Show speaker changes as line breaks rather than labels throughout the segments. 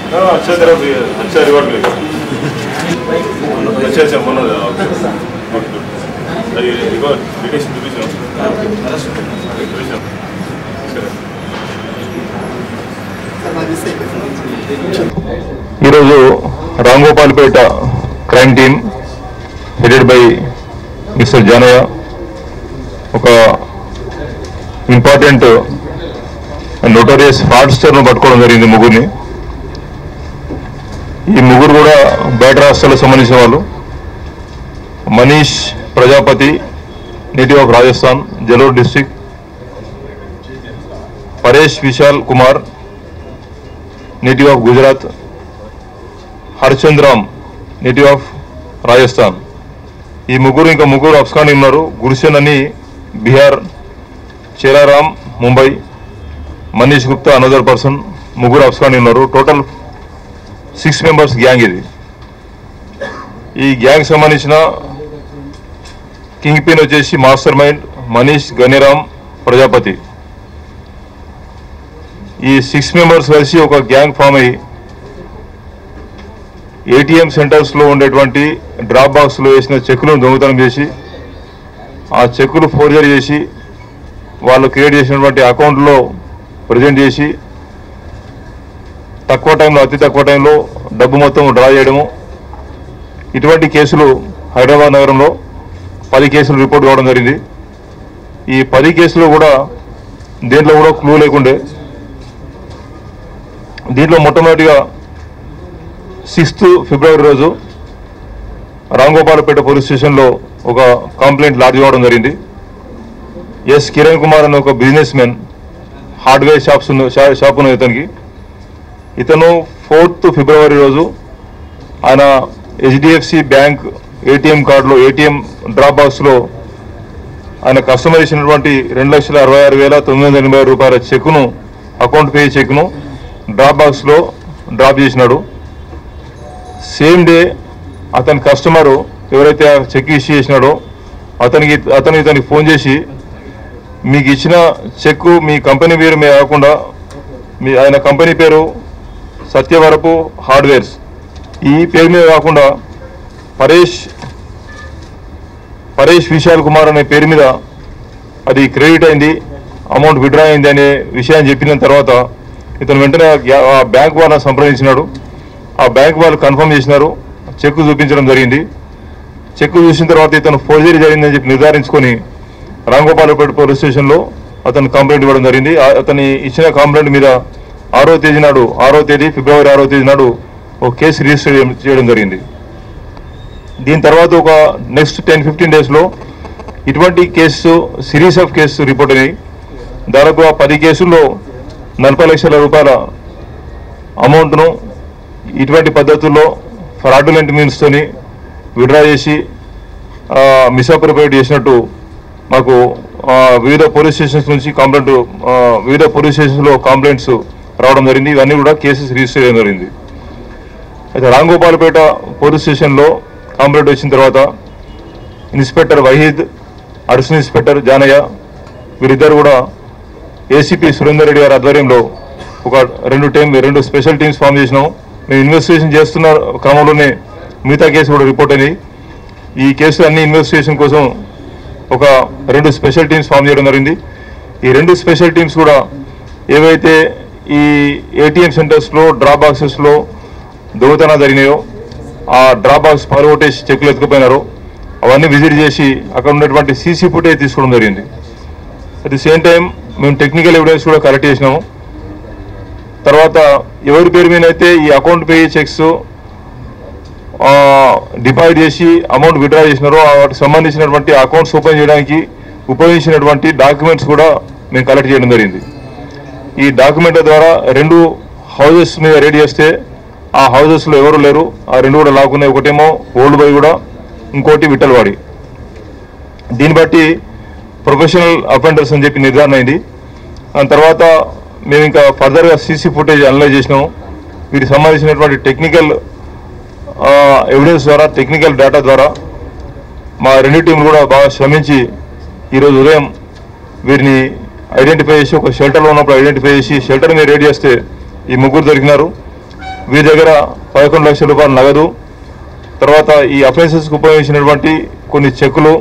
हाँ, अच्छा तेरा भी है, अच्छा रिवॉर्ड मिलेगा अच्छा अच्छा मोनो गुड गुड అది ఇగో డిటెక్షన్ చూపించాం చూపించాం సరే
ఈరోజు Ramgopalpet crime team headed by mister Janaiah ఒక ఇంపార్టెంట్ నోటోరియస్ ఫ్రాడ్స్టర్ను పట్టుకోవడం జరిగింది ముగ్గురిని ఈ ముగ్గురు కూడా బయట రాష్ట్రాలకు సంబంధించిన వాళ్ళు మనీష్ ప్రజాపతి నేటివ్ ఆఫ్ రాజస్థాన్ జలోర్ డిస్ట్రిక్ట్ పరేష్ విశాల్ కుమార్ నేటివ్ ఆఫ్ గుజరాత్ హర్చంద్రామ్ నేటివ్ ఆఫ్ రాజస్థాన్ ఈ ముగ్గురు ఇంకా ముగ్గురు అఫ్స్కాన్ ఉన్నారు గురుసేన్ అని బీహార్ చేరారామ్ ముంబై మనీష్ గుప్తా అనదర్ పర్సన్ ముగ్గురు అఫ్స్కాన్ ఉన్నారు టోటల్ సిక్స్ మెంబర్స్ గ్యాంగ్ ఇది ఈ గ్యాంగ్ సంబంధించిన కింగ్ పిన్ వచ్చేసి మాస్టర్ మైండ్ మనీష్ గనిరామ్ ప్రజాపతి ఈ సిక్స్ మెంబర్స్ కలిసి ఒక గ్యాంగ్ ఫామ్ అయ్యి ఏటీఎం సెంటర్స్ లో ఉండేటువంటి డ్రాప్ బాక్స్ లో వేసిన చెక్కులను దొంగతనం చేసి ఆ చెక్కులు ఫోర్జరీ చేసి వాళ్ళు క్రియేట్ చేసినటువంటి అకౌంట్లో ప్రజెంట్ చేసి తక్కువ టైంలో అతి తక్కువ టైంలో డబ్బు మొత్తం డ్రా చేయడము ఇటువంటి కేసులు హైదరాబాద్ నగరంలో పది కేసులు రిపోర్ట్ కావడం జరిగింది ఈ పది కేసులు కూడా దేంట్లో కూడా క్లూ లేకుండే దీంట్లో మొట్టమొదటిగా సిక్స్త్ ఫిబ్రవరి రోజు రాంగోపాలపేట పోలీస్ స్టేషన్లో ఒక కంప్లైంట్ లాడ్జ్ అవ్వడం జరిగింది ఎస్ కిరణ్ కుమార్ అనే ఒక బిజినెస్ మెన్ హార్డ్వేర్ షాప్స్ ఉన్న షా- షాప్ ఉన్నది ఇతనికి ఇతను ఫోర్త్ ఫిబ్రవరి రోజు ఆయన హెచ్డిఎఫ్సి బ్యాంక్ ఏటీఎం కార్డులో ఏటీఎం డ్రాప్ బాక్స్లో ఆయన కస్టమర్ ఇచ్చినటువంటి రెండు లక్షల అరవై ఆరు వేల తొమ్మిది వందల ఎనభై ఆరు రూపాయల చెక్కును అకౌంట్ పే చెక్ను డ్రాప్ బాక్స్లో డ్రాప్ చేసినాడు సేమ్ డే అతని కస్టమరు ఎవరైతే ఆ చెక్ ఇష్యూ చేసినాడో అతనికి అతను ఇతనికి ఫోన్ చేసి మీకు ఇచ్చిన చెక్కు మీ కంపెనీ పేరు మీద కాకుండా మీ ఆయన కంపెనీ పేరు సత్యవరపు హార్డ్వేర్స్ ఈ పేరు మీద కాకుండా పరేష్ పరేష్ విశాల్ కుమార్ అనే పేరు మీద అది క్రెడిట్ అయింది అమౌంట్ విడ్రా అయింది అనే విషయాన్ని చెప్పిన తర్వాత ఇతను వెంటనే ఆ గ్యా- ఆ బ్యాంక్ వాళ్ళని సంప్రదించినాడు ఆ బ్యాంక్ వాళ్ళు కన్ఫర్మ్ చేసినారు చెక్ చూపించడం జరిగింది చెక్ చూసిన తర్వాత ఇతను ఫోర్జరీ జరిగిందని చెప్పి నిర్ధారించుకొని రాంగోపాలపేట పోలీస్ స్టేషన్లో అతను కంప్లైంట్ ఇవ్వడం జరిగింది ఆ- అతని ఇచ్చిన కంప్లైంట్ మీద ఆరో తేదీ నాడు ఆరో తేదీ ఫిబ్రవరి ఆరో తేదీ నాడు ఒక కేసు రిజిస్టర్ చేయడం- చేయడం జరిగింది దీని తర్వాత ఒక నెక్స్ట్ టెన్ ఫిఫ్టీన్ డేస్లో ఇటువంటి case series of case report అయినాయి దాదాపు ఆ పది కేసుల్లో నలభై లక్షల రూపాయల అమౌంట్ను ఇటువంటి పద్ధతుల్లో ఫ్రాడ్యులెంట్ మీన్స్తోని విడ్రా చేసి మిస్అప్రోపరేట్ చేసినట్టు మాకు ఆ, వివిధ పోలీస్ స్టేషన్స్ నుంచి కంప్లైంట్ ఆ, వివిధ పోలీస్ స్టేషన్స్లో కంప్లైంట్స్ రావడం జరిగింది ఇవన్నీ కూడా కేసెస్ రిజిస్టర్ చేయడం జరిగింది అయితే రాంగోపాలపేట పోలీస్ స్టేషన్లో కంప్లైంట్ వచ్చిన తర్వాత inspector Waheed additional inspector Janaiah వీరిద్దరు కూడా ఏసీపీ సురేందర్ రెడ్డి గారి ఆధ్వర్యంలో ఒక రెండు టీం రెండు స్పెషల్ టీమ్స్ ఫామ్ చేసినాం మేము ఇన్వెస్టిగేషన్ చేస్తున్న క్రమంలోనే మిగతా కేసు కూడా రిపోర్ట్ అయినాయి ఈ కేసు అన్ని ఇన్వెస్టిగేషన్ కోసం ఒక రెండు స్పెషల్ టీమ్స్ ఫామ్ చేయడం జరిగింది ఈ రెండు స్పెషల్ టీమ్స్ కూడా ఏవైతే ఈ ఏటీఎం సెంటర్స్లో డ్రాప్ బాక్సెస్లో దొంగతనాలు జరిగినాయో ఆ డ్రాప్ బాక్స్ పగలగొట్టేసి చెక్కులు ఎత్తుకుపోయినారో అవన్నీ విజిట్ చేసి అక్కడ ఉన్నటువంటి సీసీ ఫుటేజ్ తీసుకోవడం జరిగింది అట్ ది సేమ్ టైం మేము టెక్నికల్ ఎవిడెన్స్ కూడా కలెక్ట్ చేసినాము తర్వాత ఎవరి పేరు మీద అయితే ఈ అకౌంట్ పే చెక్స్ డిపాజిట్ చేసి అమౌంట్ విత్డ్రా చేసినారో ఆ వాటికి సంబంధించినటువంటి అకౌంట్స్ ఓపెన్ చేయడానికి ఉపయోగించినటువంటి డాక్యుమెంట్స్ కూడా మేము కలెక్ట్ చేయడం జరిగింది ఈ డాక్యుమెంట్ల ద్వారా రెండు హౌజెస్ మీద రేడ్ చేస్తే ఆ హౌజెస్లో ఎవరు లేరు ఆ రెండు కూడా లాక్కున్నాయి ఒకటేమో ఓల్డ్ బై కూడా ఇంకోటి విఠల్వాడి దీన్ని బట్టి ప్రొఫెషనల్ అఫెండర్స్ అని చెప్పి నిర్ధారణ అయింది దాని తర్వాత మేము ఇంకా ఫర్దర్గా సీసీ ఫుటేజ్ అనలైజ్ చేసినాము వీటికి సంబంధించినటువంటి టెక్నికల్ ఎవిడెన్స్ ద్వారా టెక్నికల్ డేటా ద్వారా మా రెండు టీంలు కూడా బాగా శ్రమించి ఈరోజు ఉదయం వీరిని ఐడెంటిఫై చేసి ఒక షెల్టర్లో ఉన్నప్పుడు ఐడెంటిఫై చేసి షెల్టర్ మీద రేడ్ చేస్తే ఈ ముగ్గురు దొరికినారు వీరి దగ్గర పదకొండు లక్షల రూపాయలు నగదు తర్వాత ఈ అఫెన్సెస్కి ఉపయోగించినటువంటి కొన్ని చెక్కులు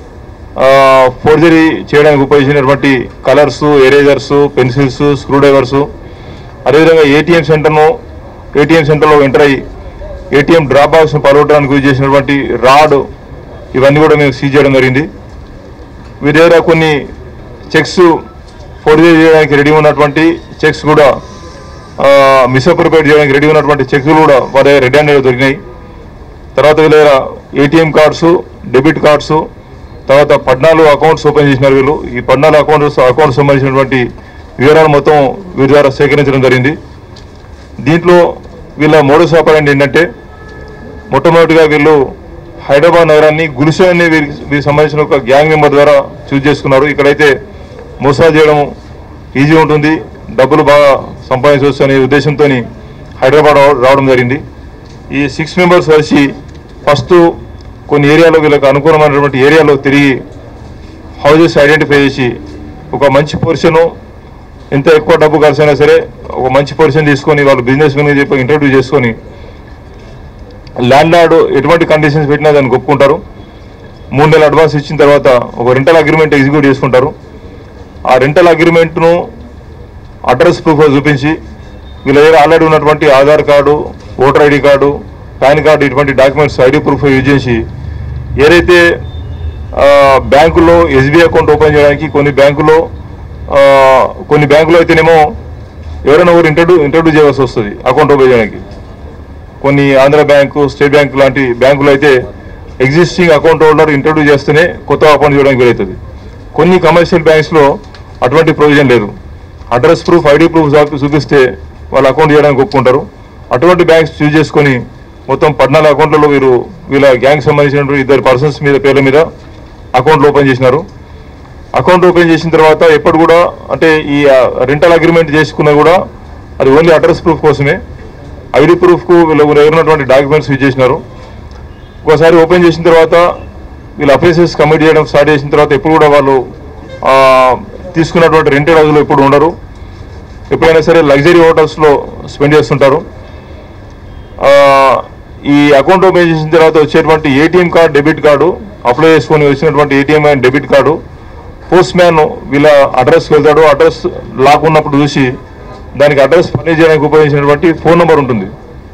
ఫోర్జరీ చేయడానికి ఉపయోగించినటువంటి colours erasers pencils screwdrivers అదేవిధంగా ఏటీఎం సెంటర్ను ఏటీఎం సెంటర్లో ఎంటర్ అయ్యి ఏటీఎం డ్రాప్ బాక్స్ పలవడానికి యూజ్ చేసినటువంటి రాడ్ ఇవన్నీ కూడా మేము సీజ్ చేయడం జరిగింది వీరి దగ్గర కొన్ని చెక్స్ ఫోర్జరీ చేయడానికి రెడీ ఉన్నటువంటి చెక్స్ కూడా మిస్అప్రోపేట్ చేయడానికి రెడీ ఉన్నటువంటి చెక్స్ కూడా వారి దగ్గర రెడ్ హ్యాండెడ్ దొరికినాయి తర్వాత వీళ్ళ దగ్గర ఏటీఎం కార్డ్స్ డెబిట్ కార్డ్స్ తర్వాత పద్నాలుగు అకౌంట్స్ ఓపెన్ చేసినారు వీళ్ళు ఈ పద్నాలుగు అకౌంట్స్ అకౌంట్స్ సంబంధించినటువంటి వివరాలు మొత్తం వీరి ద్వారా సేకరించడం జరిగింది దీంట్లో వీళ్ళ మోడస్ ఆపరేంట్ ఏంటంటే మొట్టమొదటిగా వీళ్ళు హైదరాబాద్ నగరాన్ని గులిసె అనే వీరికి వీరికి సంబంధించిన ఒక గ్యాంగ్ మెంబర్ ద్వారా చూజ్ చేసుకున్నారు ఇక్కడైతే మోసాలు చేయడం ఈజీ ఉంటుంది డబ్బులు బాగా సంపాదించవచ్చు అనే ఉద్దేశంతో హైదరాబాద్ రావ- రావడం జరిగింది ఈ సిక్స్ మెంబర్స్ కలిసి ఫస్ట్ కొన్ని ఏరియాలో వీళ్ళకి అనుకూలమైనటువంటి ఏరియాలో తిరిగి హౌజెస్ ఐడెంటిఫై చేసి ఒక మంచి పొజిషను ఎంత ఎక్కువ డబ్బు ఖర్చు అయినా సరే ఒక మంచి పొజిషన్ తీసుకొని వాళ్ళు బిజినెస్ మెన్ చెప్పి ఇంట్రడ్యూస్ చేసుకొని ల్యాండ్ లార్డ్ ఎటువంటి కండిషన్స్ పెట్టినా దాన్ని ఒప్పుకుంటారు మూడు నెలలు అడ్వాన్స్ ఇచ్చిన తర్వాత ఒక రెంటల్ అగ్రిమెంట్ ఎగ్జిక్యూట్ చేసుకుంటారు ఆ రెంటల్ అగ్రిమెంట్ను అడ్రస్ ప్రూఫ్ చూపించి వీళ్ళ దగ్గర ఆల్రెడీ ఉన్నటువంటి Aadhaar card voter ID card PAN card ఇటువంటి డాక్యుమెంట్స్ ఐడి ప్రూఫ్ యూజ్ చేసి ఏదైతే ఆ, బ్యాంకుల్లో ఎస్బీఐ అకౌంట్ ఓపెన్ చేయడానికి కొన్ని బ్యాంకుల్లో ఆ, కొన్ని బ్యాంకులో అయితేనేమో ఎవరైనా ఒకరు ఇంట్రడ్యూ ఇంట్రడ్యూస్ చేయవలసి వస్తుంది అకౌంట్ ఓపెన్ చేయడానికి కొన్ని ఆంధ్ర బ్యాంకు స్టేట్ బ్యాంక్ లాంటి బ్యాంకులు అయితే ఎగ్జిస్టింగ్ అకౌంట్ హోల్డర్ ఇంట్రడ్యూస్ చేస్తేనే కొత్త అకౌంట్ చేయడానికి వీలవుతుంది కొన్ని కమర్షియల్ బ్యాంక్స్లో అటువంటి ప్రొవిజన్ లేదు అడ్రస్ ప్రూఫ్ ఐడి ప్రూఫ్ చూపి- చూపిస్తే వాళ్ళు అకౌంట్ చేయడానికి ఒప్పుకుంటారు అటువంటి బ్యాంక్స్ చూజ్ చేసుకొని మొత్తం పద్నాలుగు అకౌంట్లలో వీరు వీళ్ళ గ్యాంగ్ సంబంధించినటువంటి ఇద్దరు పర్సన్స్ మీద పేర్ల మీద అకౌంట్లు ఓపెన్ చేసినారు అకౌంట్ ఓపెన్ చేసిన తర్వాత ఎప్పుడు కూడా అంటే ఈ రెంటల్ అగ్రిమెంట్ చేసుకున్నా కూడా అది ఓన్లీ అడ్రస్ ప్రూఫ్ కోసమే ఐడి ప్రూఫ్కు వీళ్ళు ఉన్నటువంటి డాక్యుమెంట్స్ యూజ్ చేసినారు ఒకసారి ఓపెన్ చేసిన తర్వాత వీళ్ళు అఫెన్సెస్ కమిట్ చేయడం స్టార్ట్ చేసిన తర్వాత ఎప్పుడు కూడా వాళ్ళు ఆ, తీసుకున్నటువంటి రెంటెడ్ హౌస్లో ఎప్పుడు ఉండరు ఎప్పుడైనా సరే లగ్జరీ హోటల్స్లో స్పెండ్ చేస్తుంటారు ఆ, ఈ అకౌంట్ ఓపెన్ చేసిన తర్వాత వచ్చేటువంటి ATM card debit card apply చేసుకొని వచ్చినటువంటి ATM and debit card postman వీళ్ళ అడ్రస్కి వెళ్తాడు అడ్రస్ లాక్ ఉన్నప్పుడు చూసి దానికి అడ్రస్ ఫర్నిచ్ చేయడానికి ఉపయోగించినటువంటి ఫోన్ నెంబర్ ఉంటుంది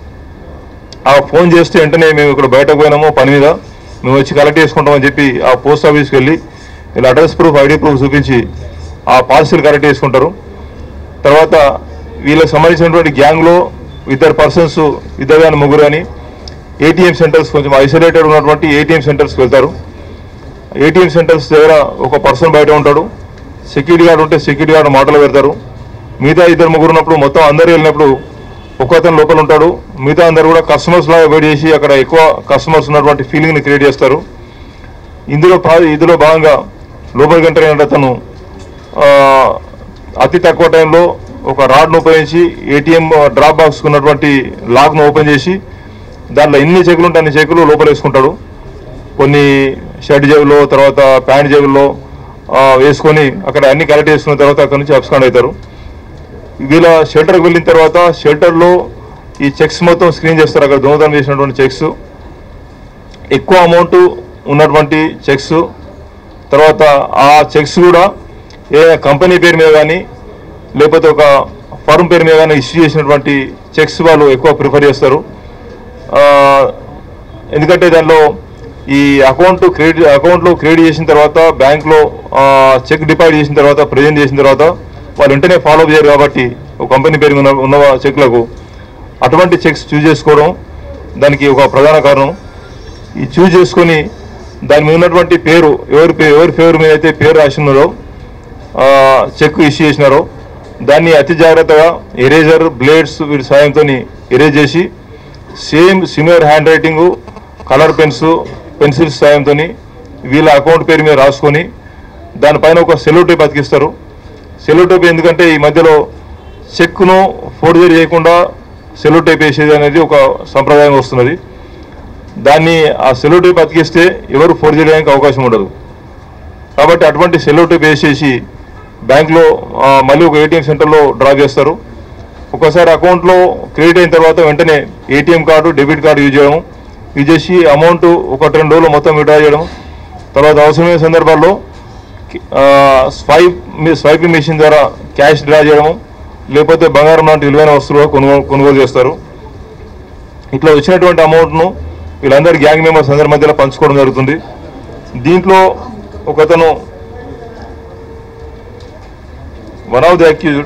ఆ ఫోన్ చేస్తే వెంటనే మేము ఇక్కడ బయటకు పోయినామో పని మీద మేము వచ్చి కలెక్ట్ చేసుకుంటామని చెప్పి ఆ పోస్ట్ ఆఫీస్కి వెళ్ళి వీళ్ళ అడ్రస్ ప్రూఫ్ ఐడి ప్రూఫ్ చూపించి ఆ పాలసీలు కలెక్ట్ చేసుకుంటారు తర్వాత వీళ్ళకి సంబంధించినటువంటి గ్యాంగ్లో ఇద్దరు పర్సన్స్ ఇద్దరు కానీ ముగ్గురు కానీ ఏటీఎం సెంటర్స్ కొంచెం ఐసోలేటెడ్ ఉన్నటువంటి ఏటీఎం సెంటర్స్కి వెళ్తారు ఏటీఎం సెంటర్స్ దగ్గర ఒక పర్సన్ బయట ఉంటాడు సెక్యూరిటీ గార్డ్ ఉంటే సెక్యూరిటీ గార్డ్ మాటలు పెడతారు మిగతా ఇద్దరు ముగ్గురు ఉన్నప్పుడు మొత్తం అందరు వెళ్ళినప్పుడు ఒక అతను లోపల ఉంటాడు మిగతా అందరు కూడా కస్టమర్స్ లాగా వెయిట్ చేసి అక్కడ ఎక్కువ కస్టమర్స్ ఉన్నటువంటి ఫీలింగ్ని క్రియేట్ చేస్తారు ఇందులో భా- ఇందులో భాగంగా లోపలికి ఎంటర్ అయిన అతను ఆ, అతి తక్కువ టైంలో ఒక రాడ్ను ఉపయోగించి ఏటీఎం డ్రాప్ బాక్స్ ఉన్నటువంటి లాక్ను ఓపెన్ చేసి దాంట్లో ఎన్ని చెక్కులు ఉంటే అన్ని చెక్కులు లోపల వేసుకుంటాడు కొన్ని షర్ట్ జేబులో తర్వాత ప్యాంట్ జేబుల్లో ఆ, వేసుకొని అక్కడ అన్ని కలెక్ట్ చేసుకున్న తర్వాత అక్కడ నుంచి అబ్స్కాండ్ అవుతారు వీళ్ళ షెల్టర్కి వెళ్ళిన తర్వాత షెల్టర్లో ఈ చెక్స్ మొత్తం స్క్రీన్ చేస్తారు అక్కడ దొంగతనం చేసినటువంటి చెక్స్ ఎక్కువ అమౌంట్ ఉన్నటువంటి చెక్స్ తర్వాత ఆ చెక్స్ కూడా ఏ కంపెనీ పేరు మీద కానీ లేకపోతే ఒక ఫర్మ్ పేరు మీద కానీ ఇష్యూ చేసినటువంటి చెక్స్ వాళ్ళు ఎక్కువ ప్రిఫర్ చేస్తారు ఆ, ఎందుకంటే దానిలో ఈ అకౌంట్ క్రెడిట్ అకౌంట్లో క్రెడిట్ చేసిన తర్వాత బ్యాంక్లో చెక్ డిపాజిట్ చేసిన తర్వాత ప్రజెంట్ చేసిన తర్వాత వాళ్ళు వెంటనే ఫాలో చేయరు కాబట్టి ఒక కంపెనీ పేరు ఉన్న ఉన్న చెక్లకు అటువంటి చెక్స్ చూజ్ చేసుకోవడం దానికి ఒక ప్రధాన కారణం ఈ చూజ్ చేసుకొని దాని మీద ఉన్నటువంటి పేరు ఎవరి పే ఎవరి ఫేవర్ మీద అయితే పేరు రాసి ఉన్నదో ఆ, చెక్ ఇష్యూ చేసినారో దాన్ని అతి జాగ్రత్తగా ఎరేజర్ బ్లేడ్స్ వీటి సాయంతో ఎరేజ్ చేసి same similar handwriting colour pens pencils సాయంతో వీళ్ళ అకౌంట్ పేరు మీద రాసుకొని దానిపైన ఒక సెలో టేప్ అతికిస్తారు సెలో టేప్ ఎందుకంటే ఈ మధ్యలో చెక్ను ఫోర్జరీ చేయకుండా సెలో టేప్ వేసేది అనేది ఒక సంప్రదాయం వస్తున్నది దాన్ని ఆ సెలో టేప్ అతికిస్తే ఎవరు ఫోర్జరీ చేయడానికి అవకాశం ఉండదు కాబట్టి అటువంటి సెలో టేప్ వేసేసి బ్యాంక్లో ఆ, మళ్ళీ ఒక ఏటీఎం సెంటర్లో డ్రా చేస్తారు ఒకసారి అకౌంట్లో క్రెడిట్ అయిన తర్వాత వెంటనే ATM card debit card use చేయడం యూజ్ చేసి అమౌంట్ ఒకటి రెండు రోజులు మొత్తం విడ్రా చేయడం తర్వాత అవసరమైన సందర్భాల్లో ఆ, స్వైప్ మీ- స్వైపింగ్ మెషిన్ ద్వారా క్యాష్ డ్రా చేయడం లేకపోతే బంగారం లాంటి విలువైన వస్తువులు కొనుగోలు కొనుగోలు చేస్తారు ఇట్లా వచ్చినటువంటి అమౌంట్ను వీళ్ళందరి గ్యాంగ్ మెంబర్స్ అందరి మధ్యలో పంచుకోవడం జరుగుతుంది దీంట్లో ఒకతను one of the accused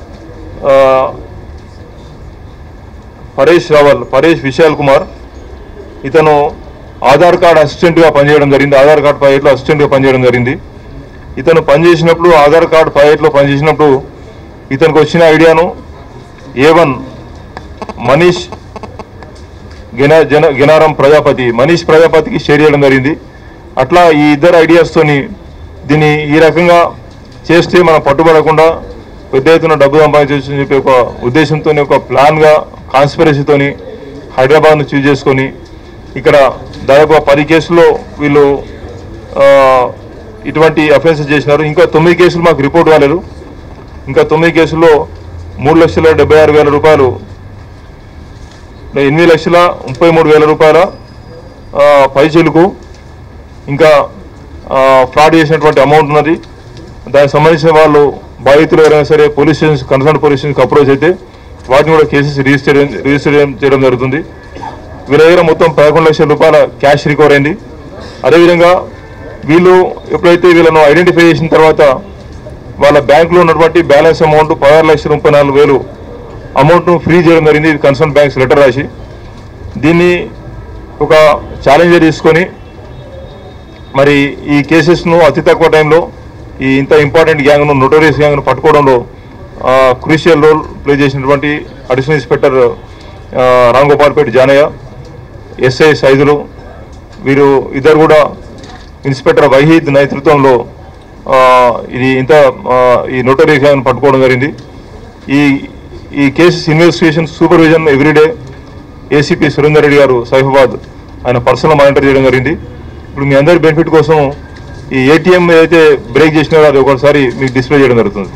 Paresh Rawal Paresh Vishal Kumar ఇతను ఆధార్ కార్డ్ అసిస్టెంట్గా పనిచేయడం జరిగింది ఆధార్ కార్డ్ పైట్లో అసిస్టెంట్గా పనిచేయడం జరిగింది ఇతను పనిచేసినప్పుడు ఆధార్ కార్డ్ పైట్లో పనిచేసినప్పుడు ఇతనికి వచ్చిన ఐడియాను ఏ వన్ మనీష్ గెన జన గెనారం ప్రజాపతి మనీష్ ప్రజాపతికి షేర్ చేయడం జరిగింది అట్లా ఈ ఇద్దరు ఐడియాస్తోని దీన్ని ఈ రకంగా చేస్తే మనం పట్టుబడకుండా పెద్ద ఎత్తున డబ్బు సంపాదించవచ్చు అని చెప్పి ఒక ఉద్దేశంతో ఒక ప్లాన్గా కాన్స్పిరసీతోని హైదరాబాద్ను చూజ్ చేసుకొని ఇక్కడ దాదాపు పది కేసుల్లో వీళ్ళు ఆ, ఇటువంటి అఫెన్సెస్ చేసినారు ఇంకా తొమ్మిది కేసులు మాకు రిపోర్ట్ కాలేదు ఇంకా తొమ్మిది కేసుల్లో మూడు లక్షల డెబ్బై ఆరు వేల రూపాయలు ఎనిమిది లక్షల ముప్పై మూడు వేల రూపాయల ఆ, పైచీలకు ఇంకా ఆ, ఫ్రాడ్ చేసినటువంటి అమౌంట్ ఉన్నది దానికి సంబంధించిన వాళ్ళు బాధితులు ఎవరైనా సరే పోలీస్ స్టేషన్ కన్సర్న్ పోలీస్ స్టేషన్కి అప్రోచ్ అయితే వాటిని కూడా కేసెస్ రిజిస్టర్ రిజిస్టర్ చేయడం జరుగుతుంది వీళ్ళ దగ్గర మొత్తం పదకొండు లక్షల రూపాయల క్యాష్ రికవర్ అయింది అదేవిధంగా వీళ్ళు ఎప్పుడైతే వీళ్ళను ఐడెంటిఫై చేసిన తర్వాత వాళ్ళ బ్యాంకులో ఉన్నటువంటి బ్యాలెన్స్ అమౌంట్ పదహారు లక్షల ముప్పై నాలుగు వేలు అమౌంట్ను ఫ్రీ చేయడం జరిగింది కన్సర్న్ బ్యాంక్స్ లెటర్ రాసి దీన్ని ఒక ఛాలెంజర్ తీసుకొని మరి ఈ కేసెస్ను అతి తక్కువ టైంలో ఈ ఇంత ఇంపార్టెంట్ గ్యాంగ్ను నోటోరియస్ గ్యాంగ్ను పట్టుకోవడంలో క్రూషియల్ రోల్ ప్లే చేసినటువంటి అడిషనల్ ఇన్స్పెక్టర్ ఆ, రామ్ గోపాల్పేట జానయ్య ఎస్ఐ సైదులు వీరు ఇద్దరు కూడా ఇన్స్పెక్టర్ వహీద్ నేతృత్వంలో ఆ, ఇది ఇంత ఆ, ఈ నోటరీ గ్యాంగ్ను పట్టుకోవడం జరిగింది ఈ ఈ cases investigation supervision everyday ACP Surender Reddy garu Saifabad ఆయన పర్సనల్ మానిటర్ చేయడం జరిగింది ఇప్పుడు మీ అందరి బెనిఫిట్ కోసం ఈ ఏటీఎం ఏదైతే బ్రేక్ చేసినారో అది ఒకసారి మీకు డిస్ప్లే చేయడం జరుగుతుంది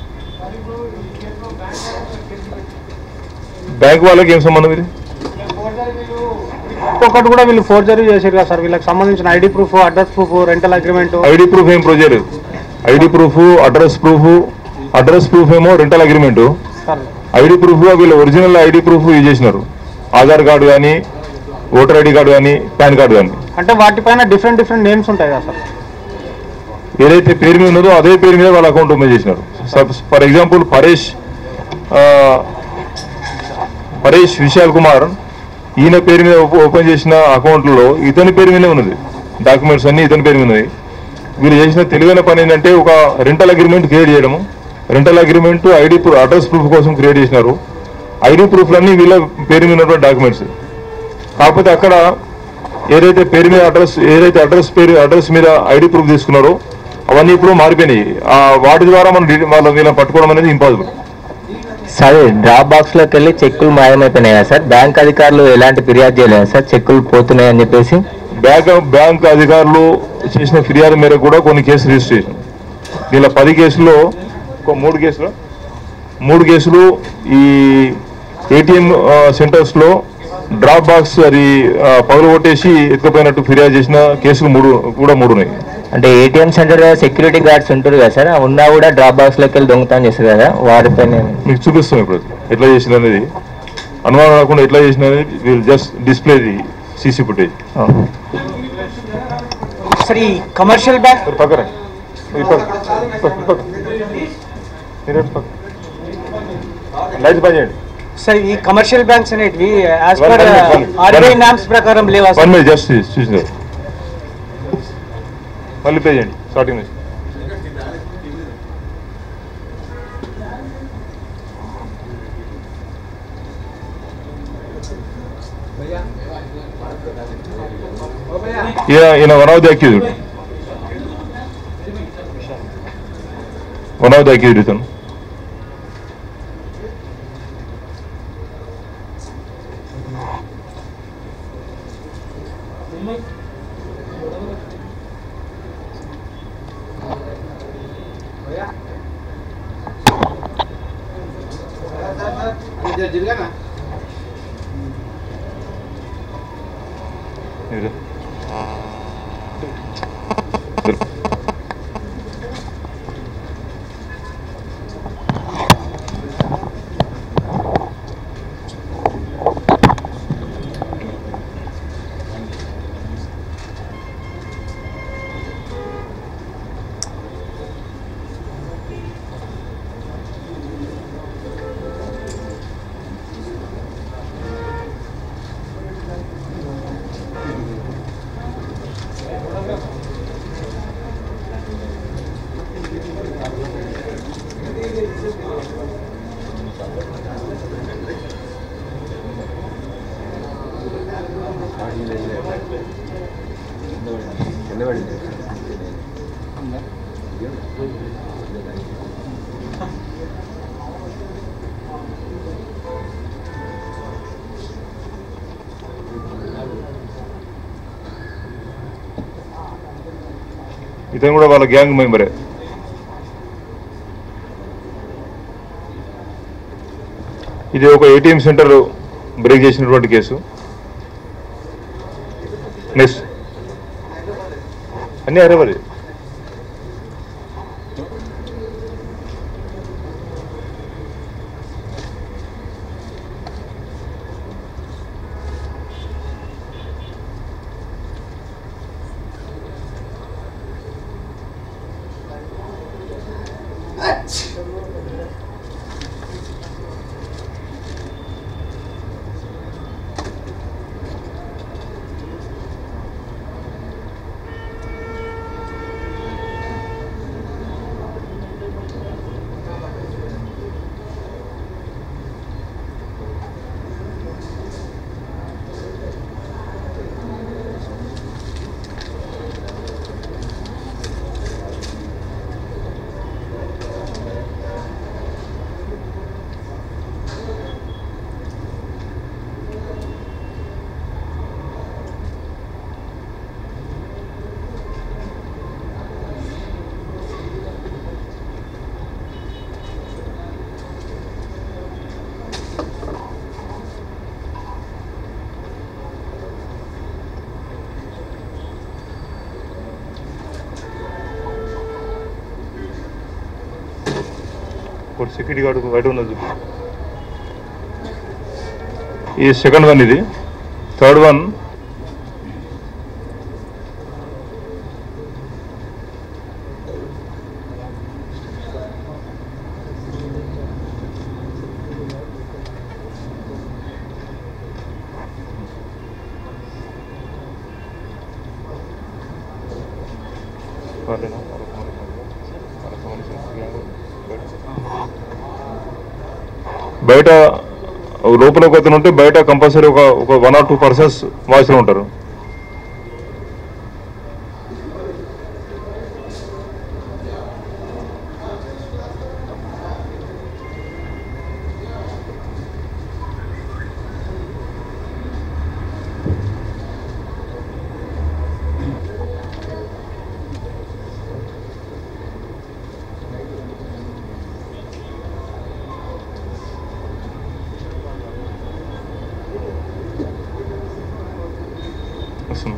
బ్యాంక్ వాళ్ళకి ఏం సంబంధం ఇది
ఒక్కొక్కటి కూడా వీళ్ళు ఫోర్జరీ చేశారు కదా సార్ వీళ్ళకి సంబంధించిన ID proof address proof rental agreement
ID proof ఏం ప్రొజే లేదు ID proof address proof address proof ఏమో rental agreement
sir
ID proof వీళ్ళు ఒరిజినల్ ఐడి ప్రూఫ్ యూజ్ చేసినారు ఆధార్ కార్డు కానీ ఓటర్ ఐడి కార్డు కానీ పాన్ కార్డు కానీ
అంటే వాటిపైన డిఫరెంట్ డిఫరెంట్ నేమ్స్ ఉంటాయి కదా సార్
ఏదైతే పేరు మీద ఉన్నదో అదే పేరు మీద వాళ్ళ అకౌంట్ ఓపెన్ చేసినారు ఫర్ ఎగ్జాంపుల్ పరేష్ ఆ, పరేష్ విశాల్ కుమార్ ఈయన పేరు మీద ఓపె- ఓపెన్ చేసిన అకౌంట్లో ఇతని పేరు మీదే ఉన్నది డాక్యుమెంట్స్ అన్ని ఇతని పేరు మీద ఉన్నాయి వీళ్ళు చేసిన తెలివైన పని ఏంటంటే ఒక రెంటల్ అగ్రిమెంట్ క్రియేట్ చేయడము rental agreement ID address proof కోసం క్రియేట్ చేసినారు ఐడి ప్రూఫ్లన్నీ వీళ్ళ పేరు మీద ఉన్నటువంటి డాక్యుమెంట్స్ కాకపోతే అక్కడ ఏదైతే పేరు మీద అడ్రస్ ఏదైతే అడ్రస్ పేరు అడ్రస్ మీద ఐడి ప్రూఫ్ తీసుకున్నారో అవన్నీ ఇప్పుడు మారిపోయినాయి ఆ వాటి ద్వారా మనం డీ- వాళ్ళ వీళ్ళని పట్టుకోవడం అనేది ఇంపాసిబుల్
సరే డ్రాప్ బాక్స్ లోకి వెళ్ళి చెక్కులు మాయమైపోయినాయా సార్ బ్యాంక్ అధికారులు ఎలాంటి ఫిర్యాదు చేయలేదు సార్ చెక్కులు పోతున్నాయని చెప్పేసి
బ్యాంక్ బ్యాంక్ అధికారులు చేసిన ఫిర్యాదు మేరకు కూడా కొన్ని కేసులు రిజిస్టర్ చేసాం దీనిలో పది కేసుల్లో ఒక మూడు కేసులు మూడు కేసులు ఈ ఏటీఎం సెంటర్స్లో డ్రాప్ బాక్స్ అది ఆ, పగులు కొట్టేసి ఎత్తుకుపోయినట్టు ఫిర్యాదు చేసిన కేసులు మూడు కూడా మూడు ఉన్నాయి
అంటే ఏటీఎం సెంటర్ సెక్యూరిటీ గార్డ్స్ ఉంటారు కదా సార్ ఉన్నా కూడా డ్రాప్ బాక్స్ లోకి వెళ్ళి దొంగతనం చేస్తారు కదా వారిపైన
మీకు చూపిస్తాం ఇప్పుడు అది. ఎట్లా చేసిన అనేది అనుమానం రాకుండా ఎట్లా చేసిన అనేది will just display the CC footage
sir ఈ కమర్షియల్ బ్యాంక్
పక్కన ఈ పక్క పక్క, పక్క. మీరు అటు పక్క. లైట్స్ బంద్ చేయండి
సార్ ఈ కమర్షియల్ బ్యాంక్స్ అనేటివి as
One
per
minute, one-
RBI
one-
norms ప్రకారం లేవా
వన్
సార్
మినిట్ జస్ట్ చూసినారు మళ్ళీ పే చేయండి స్టార్టింగ్ నుంచి ఈయన ఈయన one of the accused one of the accused ఇతను ఇది. ఇతను కూడా వాళ్ళ గ్యాంగ్ మెంబరే ఇది ఒక ఏటీఎం సెంటర్ బ్రేక్ చేసినటువంటి కేసు నెక్స్ట్ అన్నీ అరే మరి ఒక సెక్యూరిటీ గార్డు బయట ఉన్నది ఈ సెకండ్ వన్ ఇది థర్డ్ వన్ బయట లోపల ఒక అతను ఉంటే బయట కంపల్సరీ ఒక ఒక వన్ ఆర్ టూ పర్సన్స్ వాయిస్లో ఉంటారు వస్తుంది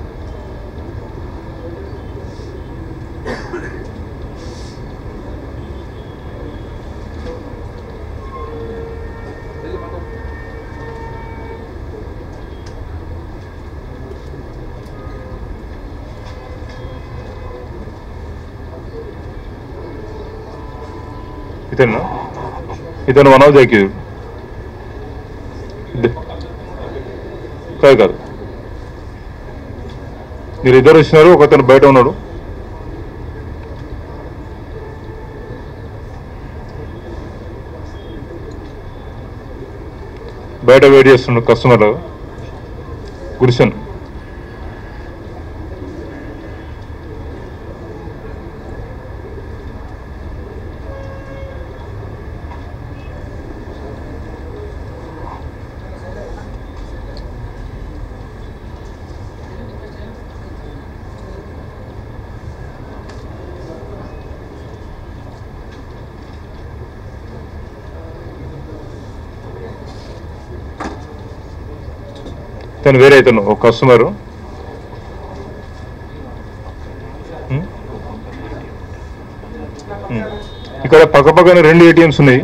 ఇతను ఇతను వన్ ఆఫ్ ది అక్యూజ్ కాదు కాదు మీరు ఇద్దరు వచ్చినారు ఒక అతను బయట ఉన్నాడు బయట వెయిట్ చేస్తున్నాడు కస్టమర్ గుడిసెన్ ఇతను వేరే ఇతను ఒక కస్టమరు ఉం? ఉం. ఇక్కడ పక్క పక్కన రెండు ఏటీఎంస్ ఉన్నాయి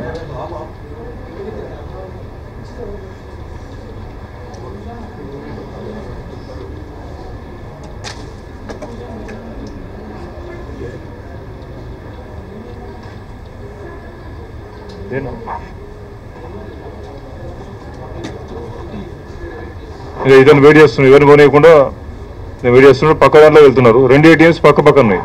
ఇదేనా? ఇక ఇతను వెయిట్ చేస్తున్నాడు ఎవరిని పోనీయకుండా నేను వెయిట్ చేస్తున్నాడు పక్క దాంట్లో వెళ్తున్నారు రెండు ఏటీఎంస్ పక్క పక్క ఉన్నాయి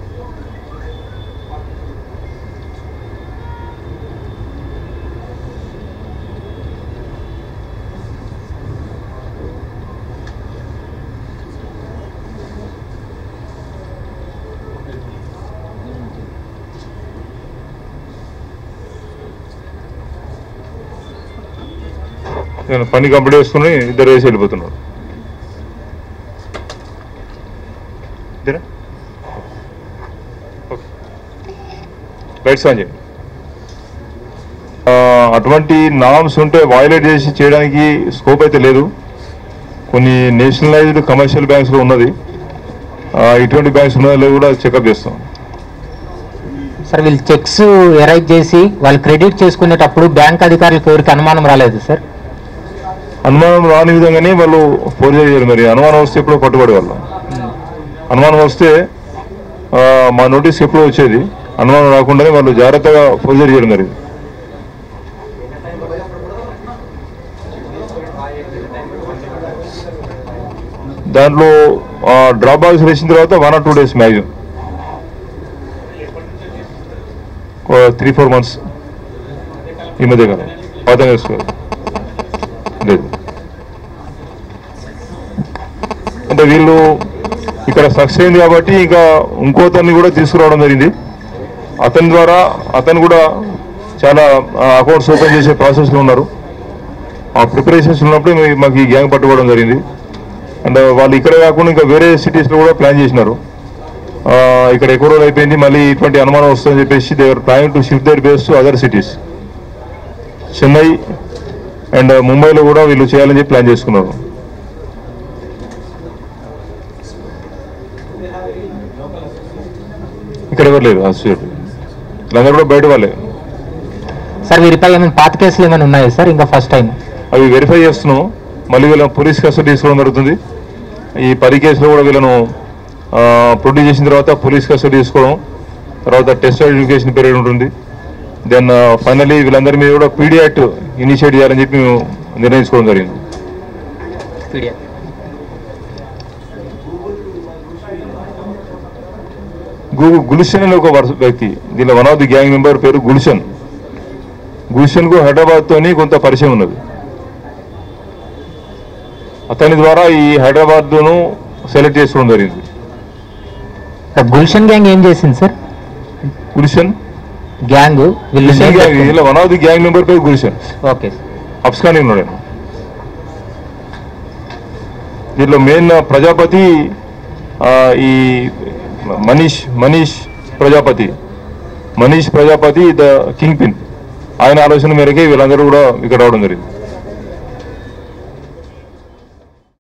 నేను పని కంప్లీట్ చేసుకుని ఇద్దరు వేసి వెళ్ళిపోతున్నారు ఇద్దరా? ఓకే. లైట్స్ ఆన్ చేయండి ఆ, అటువంటి నామ్స్ ఉంటే వయలేట్ చేసి చేయడానికి స్కోప్ అయితే లేదు కొన్ని నేషనలైజ్డ్ కమర్షియల్ బ్యాంక్స్లో ఉన్నది ఆ, ఇటువంటి బ్యాంక్స్ ఉన్నదో లేదో కూడా చెకప్ చేస్తాం
సార్ వీళ్ళు చెక్స్ ఎరైజ్ చేసి వాళ్ళు క్రెడిట్ చేసుకునేటప్పుడు బ్యాంక్ అధికారులకు ఎవరికి అనుమానం రాలేదు సార్
అనుమానం రాని విధంగానే వాళ్ళు ఫోర్జరీ చేయాలి మరి అనుమానం వస్తే ఎప్పుడో పట్టుబడి వాళ్ళు అనుమానం వస్తే ఆ, మా నోటీస్ ఎప్పుడో వచ్చేది అనుమానం రాకుండానే వాళ్ళు జాగ్రత్తగా ఫోర్జరీ చేయడం జరిగింది దాంట్లో డ్రాప్ బాక్స్ వేసిన తర్వాత one or two days maximum three four months ఈ మధ్య కాలం పాత వేసుకోవాలి లేదు అంటే వీళ్ళు ఇక్కడ సక్సెస్ అయింది కాబట్టి ఇంకా ఇంకోతన్ని కూడా తీసుకురావడం జరిగింది అతని ద్వారా అతను కూడా చాలా అకౌంట్స్ ఓపెన్ చేసే ప్రాసెస్లో ఉన్నారు ఆ ప్రిపరేషన్స్ ఉన్నప్పుడు మీ- మాకు ఈ గ్యాంగ్ పట్టుకోవడం జరిగింది అండ్ వాళ్ళు ఇక్కడే కాకుండా ఇంకా వేరే సిటీస్లో కూడా ప్లాన్ చేసినారు ఆ, ఇక్కడ ఎక్కువ రోజులు అయిపోయింది మళ్ళీ ఇటువంటి అనుమానం వస్తుందని చెప్పేసి they were planning to shift their base to other cities Chennai and ముంబైలో కూడా వీళ్ళు చేయాలని చెప్పి ప్లాన్ చేసుకున్నారు ఇక్కడ ఎవరు లేరు అసోసియేట్ వీళ్ళందరూ కూడా బయట వాళ్ళే
సార్ వీరిపై ఏమైనా పాత కేసులు ఏమైనా ఉన్నాయా సార్ ఇంకా ఫస్ట్ టైం
అవి వెరిఫై చేస్తున్నాం మళ్ళీ వీళ్ళని పోలీస్ కస్టడీ తీసుకోవడం జరుగుతుంది ఈ పది కేసులో కూడా వీళ్ళను ప్రొడ్యూస్ చేసిన తర్వాత పోలీస్ కస్టడీ తీసుకోవడం తర్వాత టెస్ట్ ఎడ్యుకేషన్ పీరియడ్ ఉంటుంది దెన్ ఫైనలీ వీళ్ళందరి మీద కూడా పీడీ యాక్ట్ ఇనిషియేట్ చేయాలని చెప్పి మేము నిర్ణయించుకోవడం జరిగింది గు- గుల్షన్ అనే ఒక వర్స- వ్యక్తి దీనిలో one of the gang member పేరు గుల్షన్ గుల్షన్ కు హైదరాబాద్ తోని కొంత పరిచయం ఉన్నది అతని ద్వారా ఈ హైదరాబాద్ ను సెలెక్ట్ చేసుకోవడం జరిగింది
గుల్షన్ గ్యాంగ్ ఏం చేసింది సార్
గుల్షన్
గ్యాంగ్ వీళ్ళు
గుల్షన్ గ్యాంగ్
name
దీనిలో one of the gang member పేరు గుల్షన్
ఓకే
అఫ్స్కానీ ఉన్నాడు ఆయన. దీంట్లో మెయిన్ ప్రజాపతి ఆ, ఈ Manish Manish Prajapati Manish Prajapati the kingpin ఆయన ఆలోచన మేరకే వీళ్ళందరూ కూడా ఇక్కడ రావడం జరిగింది